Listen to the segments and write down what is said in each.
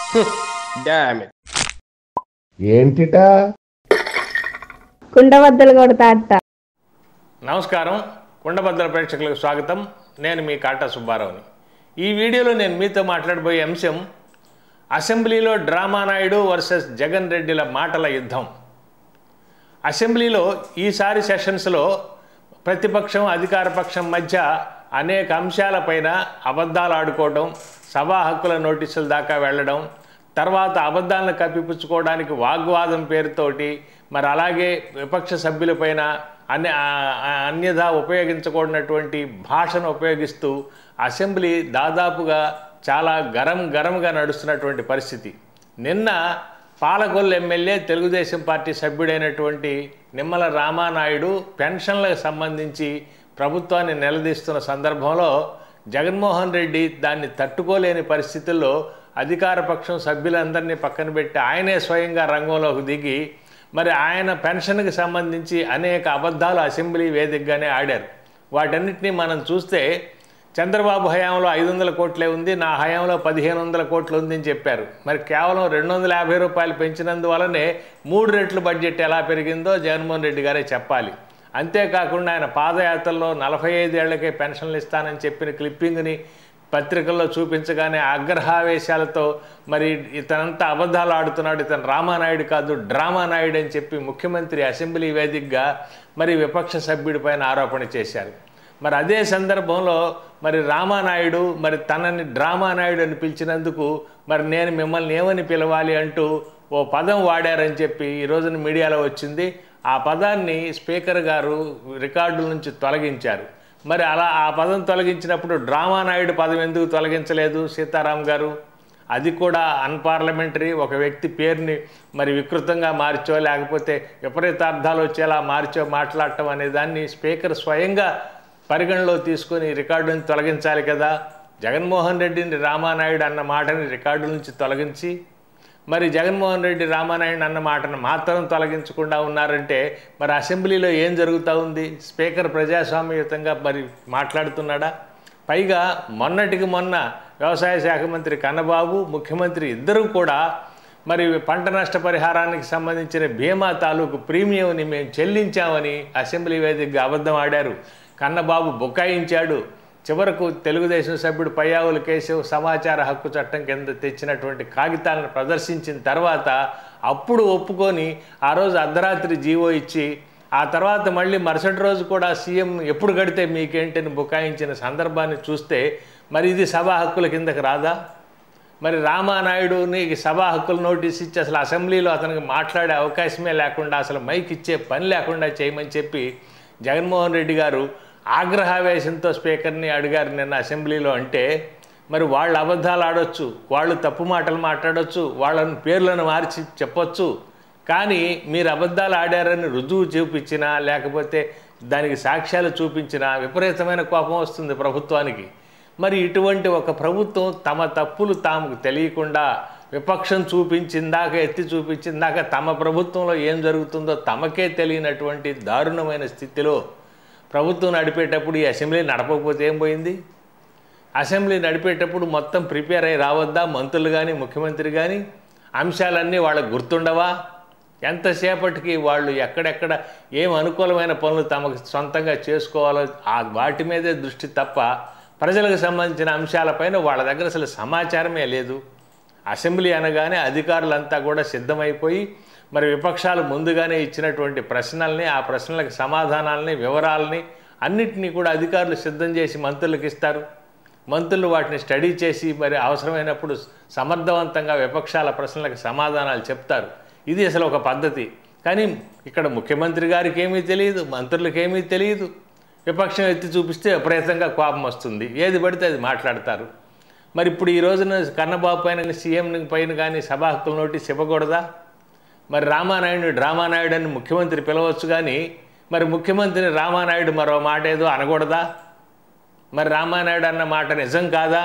damn it ఏంటిటా కుండబద్దలు కొడతా అట్ట నమస్కారం కుండబద్దల ప్రేక్షకులకు స్వాగతం నేను మీ కాటా సుబ్బారావుని ఈ వీడియోలో నేను మీతో మాట్లాడబోయే అంశం అసెంబ్లీలో డ్రామా నాయుడు వర్సెస్ జగన్ రెడ్డిల మాటల యుద్ధం అసెంబ్లీలో ఈసారి సెషన్స్లో ప్రతిపక్షం అధికార పక్షం మధ్య అనేక అంశాలపైన అబద్ధాలు ఆడుకోవడం సభా హక్కుల నోటీసుల దాకా వెళ్ళడం తర్వాత అబద్ధాలను కప్పిపుచ్చుకోవడానికి వాగ్వాదం పేరుతోటి మరి అలాగే విపక్ష సభ్యులపైన అన్య ఆ- ఆ- అన్యథా ఉపయోగించకూడనటువంటి భాషను ఉపయోగిస్తూ అసెంబ్లీ దాదాపుగా చాలా గరం గరంగా నడుస్తున్నటువంటి పరిస్థితి నిన్న పాలకొల్లు ఎమ్మెల్యే తెలుగుదేశం పార్టీ సభ్యుడైనటువంటి నిమ్మల రామానాయుడు పెన్షన్లకు సంబంధించి ప్రభుత్వాన్ని నిలదీస్తున్న సందర్భంలో జగన్మోహన్ రెడ్డి దాన్ని తట్టుకోలేని పరిస్థితుల్లో అధికార పక్షం సభ్యులందరినీ పక్కన పెట్టి ఆయనే స్వయంగా రంగంలోకి దిగి మరి ఆయన పెన్షన్కి సంబంధించి అనేక అబద్ధాలు అసెంబ్లీ వేదికగానే ఆడారు వాటన్నిటినీ మనం చూస్తే చంద్రబాబు హయాంలో ఐదు వందల కోట్లే ఉంది నా హయాంలో పదిహేను వందల కోట్లు ఉందని చెప్పారు మరి కేవలం రెండు వందల యాభై రూపాయలు పెంచినందువలనే మూడు రెట్లు బడ్జెట్ ఎలా పెరిగిందో జగన్మోహన్ రెడ్డి గారే చెప్పాలి అంతేకాకుండా ఆయన పాదయాత్రలో నలభై ఐదేళ్లకే పెన్షన్లు ఇస్తానని చెప్పిన క్లిప్పింగ్ని పత్రికల్లో చూపించగానే ఆగ్రహావేశాలతో మరి ఇతనంతా అబద్ధాలు ఆడుతున్నాడు ఇతను రామానాయుడు కాదు డ్రామా నాయుడు అని చెప్పి ముఖ్యమంత్రి అసెంబ్లీ వేదికగా మరి విపక్ష సభ్యుడిపైన ఆరోపణ చేశారు మరి అదే సందర్భంలో మరి రామానాయుడు మరి తనని డ్రామానాయుడు అని పిలిచినందుకు మరి నేను మిమ్మల్ని ఏమని పిలవాలి అంటూ ఓ పదం వాడారని చెప్పి ఈ రోజున మీడియాలో వచ్చింది ఆ పదాన్ని స్పీకర్ గారు రికార్డుల నుంచి తొలగించారు మరి అలా ఆ పదం తొలగించినప్పుడు డ్రామానాయుడు పదం ఎందుకు తొలగించలేదు సీతారాం గారు అది కూడా అన్పార్లమెంటరీ ఒక వ్యక్తి పేరుని మరి వికృతంగా మార్చో లేకపోతే విపరీతార్థాలు వచ్చేలా మార్చో మాట్లాడటం అనే దాన్ని స్పీకర్ స్వయంగా పరిగణలో తీసుకొని రికార్డు నుంచి తొలగించాలి కదా జగన్మోహన్ రెడ్డిని రామానాయుడు అన్న మాటని రికార్డు నుంచి తొలగించి మరి జగన్మోహన్ రెడ్డి రామానాయుడు అన్న మాటను మాత్రం తొలగించకుండా ఉన్నారంటే మరి అసెంబ్లీలో ఏం జరుగుతూ ఉంది స్పీకర్ ప్రజాస్వామ్యయుతంగా మరి మాట్లాడుతున్నాడా పైగా మొన్నటికి మొన్న వ్యవసాయ శాఖ మంత్రి కన్నబాబు ముఖ్యమంత్రి ఇద్దరూ కూడా మరి పంట నష్ట పరిహారానికి సంబంధించిన బీమా తాలూకు ప్రీమియంని మేము చెల్లించామని అసెంబ్లీ వేదికగా అబద్ధం ఆడారు కన్నబాబు బుకాయించాడు చివరకు తెలుగుదేశం సభ్యుడు పయ్యావుల కేశవ్ సమాచార హక్కు చట్టం కింద తెచ్చినటువంటి కాగితాలను ప్రదర్శించిన తర్వాత అప్పుడు ఒప్పుకొని ఆ రోజు అర్ధరాత్రి జీవో ఇచ్చి ఆ తర్వాత మళ్ళీ మరుసటి రోజు కూడా సీఎం ఎప్పుడు కడితే మీకేంటని బుకాయించిన సందర్భాన్ని చూస్తే మరి ఇది సభా హక్కుల కిందకి రాదా మరి రామానాయుడుని సభా హక్కుల నోటీస్ ఇచ్చి అసలు అసెంబ్లీలో అతనికి మాట్లాడే అవకాశమే లేకుండా అసలు మైక్ ఇచ్చే పని లేకుండా చేయమని చెప్పి జగన్మోహన్ రెడ్డి గారు ఆగ్రహావేశంతో స్పీకర్ని అడిగారు నిన్న అసెంబ్లీలో అంటే మరి వాళ్ళు అబద్ధాలు ఆడొచ్చు వాళ్ళు తప్పు మాటలు మాట్లాడొచ్చు వాళ్ళని పేర్లను మార్చి చెప్పొచ్చు కానీ మీరు అబద్ధాలు ఆడారని రుజువు చూపించినా లేకపోతే దానికి సాక్ష్యాలు చూపించినా విపరీతమైన కోపం వస్తుంది ప్రభుత్వానికి మరి ఇటువంటి ఒక ప్రభుత్వం తమ తప్పులు తాముకు తెలియకుండా విపక్షం చూపించిందాక ఎత్తి చూపించిందాక తమ ప్రభుత్వంలో ఏం జరుగుతుందో తమకే తెలియనటువంటి దారుణమైన స్థితిలో ప్రభుత్వం నడిపేటప్పుడు ఈ అసెంబ్లీ నడపకపోతే ఏం పోయింది అసెంబ్లీ నడిపేటప్పుడు మొత్తం ప్రిపేర్ అయి రావద్దా మంత్రులు కానీ ముఖ్యమంత్రి కానీ అంశాలన్నీ వాళ్ళకు గుర్తుండవా ఎంతసేపటికి వాళ్ళు ఎక్కడెక్కడ ఏం అనుకూలమైన పనులు తమకు సొంతంగా చేసుకోవాలో ఆ వాటి మీదే దృష్టి తప్ప ప్రజలకు సంబంధించిన అంశాలపైన వాళ్ళ దగ్గర అసలు సమాచారమే లేదు అసెంబ్లీ అనగానే అధికారులంతా కూడా సిద్ధమైపోయి మరి విపక్షాలు ముందుగానే ఇచ్చినటువంటి ప్రశ్నల్ని ఆ ప్రశ్నలకు సమాధానాలని వివరాలని అన్నిటినీ కూడా అధికారులు సిద్ధం చేసి మంత్రులకు ఇస్తారు మంత్రులు వాటిని స్టడీ చేసి మరి అవసరమైనప్పుడు సమర్థవంతంగా విపక్షాల ప్రశ్నలకు సమాధానాలు చెప్తారు ఇది అసలు ఒక పద్ధతి కానీ ఇక్కడ ముఖ్యమంత్రి గారికి ఏమీ తెలియదు మంత్రులకు ఏమీ తెలియదు విపక్షం ఎత్తి చూపిస్తే విపరీతంగా కోపం వస్తుంది ఏది పడితే అది మాట్లాడతారు మరి ఇప్పుడు ఈ రోజున కన్నబాబు పైన సీఎం పైన కానీ సభా హక్కుల నోటీస్ ఇవ్వకూడదా మరి రామానాయుడు డ్రామానాయుడు అని ముఖ్యమంత్రి పిలవచ్చు కానీ మరి ముఖ్యమంత్రిని రామానాయుడు మరో మాట ఏదో అనకూడదా మరి రామానాయుడు అన్న మాట నిజం కాదా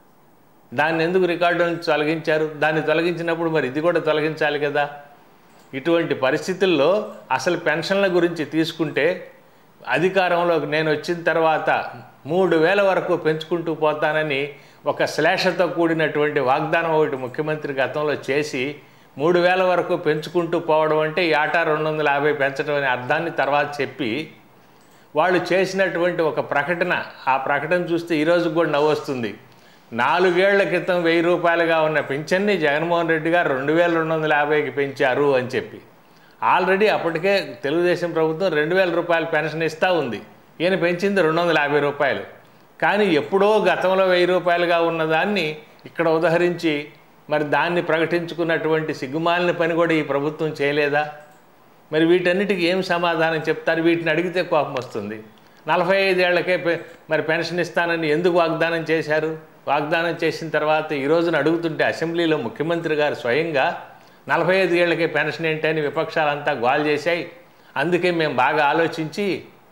దాన్ని ఎందుకు రికార్డు నుంచి తొలగించారు దాన్ని తొలగించినప్పుడు మరి ఇది కూడా తొలగించాలి కదా ఇటువంటి పరిస్థితుల్లో అసలు పెన్షన్ల గురించి తీసుకుంటే అధికారంలోకి నేను వచ్చిన తర్వాత మూడు వేల వరకు పెంచుకుంటూ పోతానని ఒక శ్లేషతో కూడినటువంటి వాగ్దానం ఒకటి ముఖ్యమంత్రి గతంలో చేసి మూడు వేల వరకు పెంచుకుంటూ పోవడం అంటే ఈ ఆట రెండు వందల యాభై పెంచడం అనే అర్థాన్ని తర్వాత చెప్పి వాళ్ళు చేసినటువంటి ఒక ప్రకటన ఆ ప్రకటన చూస్తే ఈరోజు కూడా నవ్వు వస్తుంది నాలుగేళ్ల క్రితం వెయ్యి రూపాయలుగా ఉన్న పింఛన్ని జగన్మోహన్ రెడ్డి గారు రెండు వేల రెండు వందల యాభైకి పెంచారు అని చెప్పి ఆల్రెడీ అప్పటికే తెలుగుదేశం ప్రభుత్వం రెండు వేల రూపాయల పెన్షన్ ఇస్తూ ఉంది ఈయన పెంచింది రెండు వందల యాభై రూపాయలు కానీ ఎప్పుడో గతంలో వెయ్యి రూపాయలుగా ఉన్నదాన్ని ఇక్కడ ఉదహరించి మరి దాన్ని ప్రకటించుకున్నటువంటి సిగ్గుమాలిన పని కూడా ఈ ప్రభుత్వం చేయలేదా మరి వీటన్నిటికీ ఏం సమాధానం చెప్తారు వీటిని అడిగితే కోపం వస్తుంది నలభై ఐదేళ్లకే పె- మరి పెన్షన్ ఇస్తానని ఎందుకు వాగ్దానం చేశారు వాగ్దానం చేసిన తర్వాత ఈ రోజున అడుగుతుంటే అసెంబ్లీలో ముఖ్యమంత్రి గారు స్వయంగా నలభై ఐదు ఏళ్లకే పెన్షన్ ఏంటని విపక్షాలంతా గోల్ చేశాయి అందుకే మేము బాగా ఆలోచించి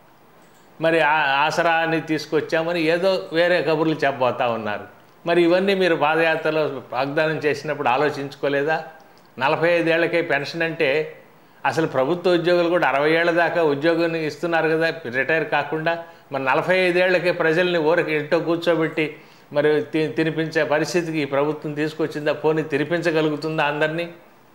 మరి ఆ- ఆసరాన్ని తీసుకొచ్చామని ఏదో వేరే కబుర్లు చెప్పబోతా ఉన్నారు మరి ఇవన్నీ మీరు పాదయాత్రలో వాగ్దానం చేసినప్పుడు ఆలోచించుకోలేదా నలభై ఐదేళ్లకే పెన్షన్ అంటే అసలు ప్రభుత్వ ఉద్యోగులు కూడా అరవై ఏళ్ళ దాకా ఉద్యోగం ఇస్తున్నారు కదా రిటైర్ కాకుండా మరి నలభై ఐదేళ్లకే ప్రజల్ని ఊరికి ఇంట్లో కూర్చోబెట్టి మరి తి- తినిపించే పరిస్థితికి ఈ ప్రభుత్వం తీసుకొచ్చిందా పోనీ తినిపించగలుగుతుందా అందరినీ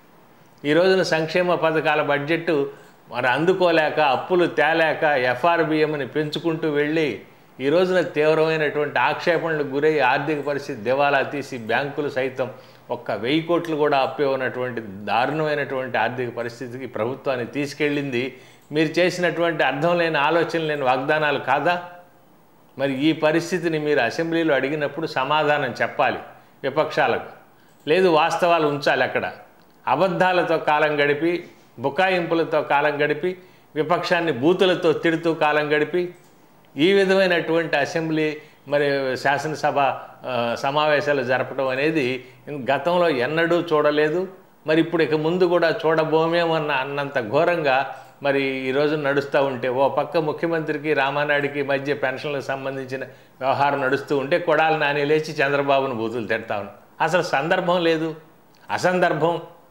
ఈ రోజున సంక్షేమ పథకాల బడ్జెట్ మరి అందుకోలేక అప్పులు తేలేక ఎఫ్ఆర్బిఎంని పెంచుకుంటూ వెళ్ళి ఈ రోజున తీవ్రమైనటువంటి ఆక్షేపణలకు గురై ఆర్థిక పరిస్థితి దివాలా తీసి బ్యాంకులు సైతం ఒక్క వెయ్యి కోట్లు కూడా అప్పే ఉన్నటువంటి దారుణమైనటువంటి ఆర్థిక పరిస్థితికి ప్రభుత్వాన్ని తీసుకెళ్ళింది మీరు చేసినటువంటి అర్థం లేని ఆలోచన లేని వాగ్దానాలు కాదా మరి ఈ పరిస్థితిని మీరు అసెంబ్లీలో అడిగినప్పుడు సమాధానం చెప్పాలి విపక్షాలకు లేదు వాస్తవాలు ఉంచాలి అక్కడ అబద్ధాలతో కాలం గడిపి బుకాయింపులతో కాలం గడిపి విపక్షాన్ని బూతులతో తిడుతూ కాలం గడిపి ఈ విధమైనటువంటి అసెంబ్లీ మరి శాసనసభ ఆ, సమావేశాలు జరపడం అనేది గతంలో ఎన్నడూ చూడలేదు మరి ఇప్పుడు ఇక ముందు కూడా చూడబోమేమన్న అన్నంత ఘోరంగా మరి ఈరోజు నడుస్తూ ఉంటే ఓ పక్క ముఖ్యమంత్రికి రామానాయుడికి మధ్య పెన్షన్లకు సంబంధించిన వ్యవహారం నడుస్తూ ఉంటే కొడాలి నాని లేచి చంద్రబాబును బూతులు తిడతా ఉన్నాడు అసలు సందర్భం లేదు అసందర్భం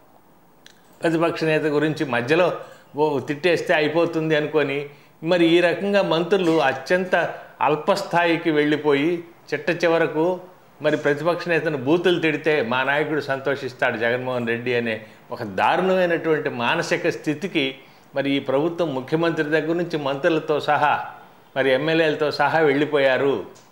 ప్రతిపక్ష నేత గురించి మధ్యలో ఓ తిట్టేస్తే అయిపోతుంది అనుకొని మరి ఈ రకంగా మంత్రులు అత్యంత అల్పస్థాయికి వెళ్ళిపోయి చిట్ట చివరకు మరి ప్రతిపక్ష నేతను బూతులు తిడితే మా నాయకుడు సంతోషిస్తాడు జగన్మోహన్ రెడ్డి అనే ఒక దారుణమైనటువంటి మానసిక స్థితికి మరి ఈ ప్రభుత్వం ముఖ్యమంత్రి దగ్గర నుంచి మంత్రులతో సహా మరి ఎమ్మెల్యేలతో సహా వెళ్ళిపోయారు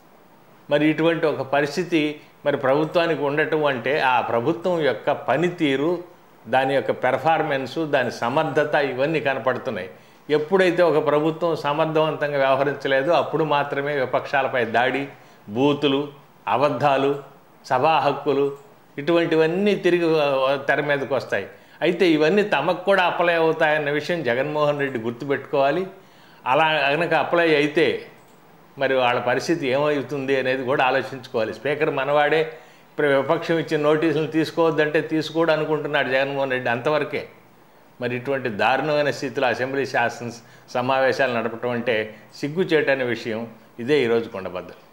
మరి ఇటువంటి ఒక పరిస్థితి మరి ప్రభుత్వానికి ఉండటం అంటే ఆ ప్రభుత్వం యొక్క పనితీరు దాని యొక్క పెర్ఫార్మెన్సు దాని సమర్థత ఇవన్నీ కనపడుతున్నాయి ఎప్పుడైతే ఒక ప్రభుత్వం సమర్థవంతంగా వ్యవహరించలేదో అప్పుడు మాత్రమే విపక్షాలపై దాడి బూతులు అబద్ధాలు సభా హక్కులు ఇటువంటివన్నీ తిరిగి ఆ, తెర మీదకి వస్తాయి అయితే ఇవన్నీ తమకు కూడా అప్లై అవుతాయన్న విషయం జగన్మోహన్ రెడ్డి గుర్తుపెట్టుకోవాలి అలా కనుక అప్లై అయితే మరి వాళ్ళ పరిస్థితి ఏమవుతుంది అనేది కూడా ఆలోచించుకోవాలి స్పీకర్ మనవాడే ఇప్పుడు విపక్షం ఇచ్చిన నోటీసులు తీసుకోవద్దంటే తీసుకోడు అనుకుంటున్నాడు జగన్మోహన్ రెడ్డి అంతవరకే మరి ఇటువంటి దారుణమైన స్థితిలో అసెంబ్లీ శాసన సమావేశాలు నడపటం అంటే సిగ్గుచేటనే విషయం ఇదే ఈరోజు కొండబద్దలు